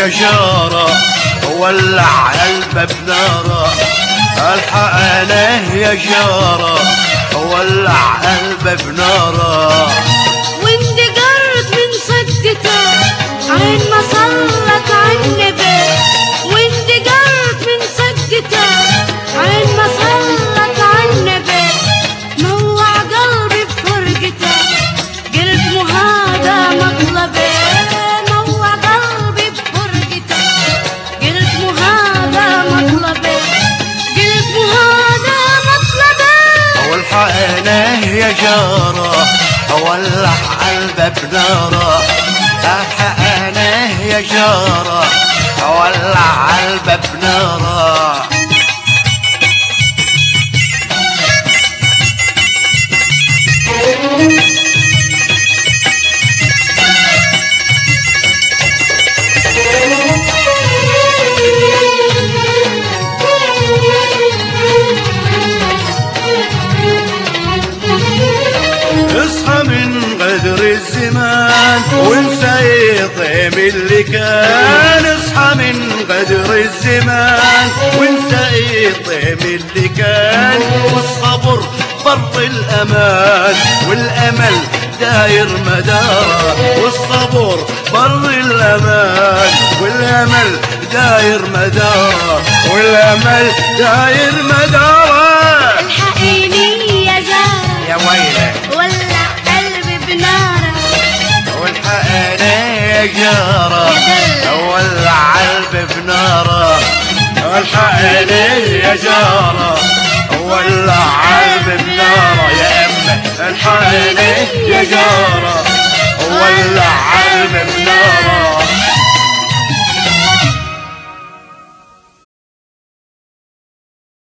يا جارة ولع قلبه بناره الحقناه يا جارة ولع قلبه بناره وانت جرت من صدته عين ما صلت عنبه وانت جرت من صدته عين ما صلت عنبه موع قلبي بفرقته قلت مو هذا مطلبي موع قلبي بفرقته قلت مو هذا مطلبي قلت مو هذا مطلبي والحقناه يا جارة ولع قلبه بناره الحقناه يا جارة ولع قلبه بناره اصحى من غدر الزمان وانسى يطيب اللي كان اصحى من غدر الزمان وانسى يطيب اللي كان والصبر بر الامان والامل داير مدار والصبر بر الامان والامل داير مدار والامل داير مدار الحقيني يا جارة يا ويلك ولع قلبي بناره والحقني يا جارة ولع قلبي بناره الحقني يا جارة ولع قلبي بناره يا أمه الحقني يا جارة